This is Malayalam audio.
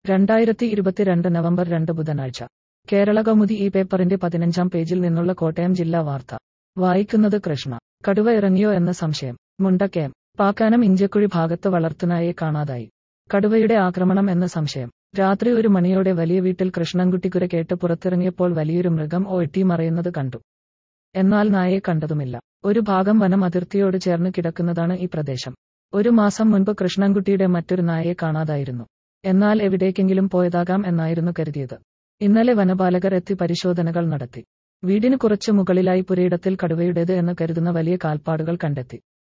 രണ്ടായിരത്തി ഇരുപത്തിരണ്ട് നവംബർ രണ്ട് ബുധനാഴ്ച കേരള കൗമുദി ഈ പേപ്പറിന്റെ പതിനഞ്ചാം പേജിൽ നിന്നുള്ള കോട്ടയം ജില്ലാ വാർത്ത വായിക്കുന്നത് കൃഷ്ണ കടുവ ഇറങ്ങിയോ എന്ന സംശയം മുണ്ടക്കയം പാക്കാനം ഇഞ്ചക്കുഴി ഭാഗത്ത് വളർത്തുനായെ കാണാതായി കടുവയുടെ ആക്രമണം എന്ന സംശയം രാത്രി ഒരു മണിയോടെ വലിയ വീട്ടിൽ കൃഷ്ണൻകുട്ടിക്കുര കേട്ട് പുറത്തിറങ്ങിയപ്പോൾ വലിയൊരു മൃഗം ഒട്ടി മറയുന്നത് കണ്ടു എന്നാൽ നായയെ കണ്ടതുമില്ല ഒരു ഭാഗം വനം അതിർത്തിയോട് ചേർന്ന് കിടക്കുന്നതാണ് ഈ പ്രദേശം ഒരു മാസം മുൻപ് കൃഷ്ണൻകുട്ടിയുടെ മറ്റൊരു നായയെ കാണാതായിരുന്നു എന്നാൽ എവിടേക്കെങ്കിലും പോയതാകാം എന്നായിരുന്നു കരുതിയത് ഇന്നലെ വനപാലകർ എത്തി പരിശോധനകൾ നടത്തി വീടിന് കുറച്ച് മുകളിലായി പുരയിടത്തിൽ കടുവയുടേത് എന്ന് കരുതുന്ന വലിയ കാൽപ്പാടുകൾ കണ്ടെത്തി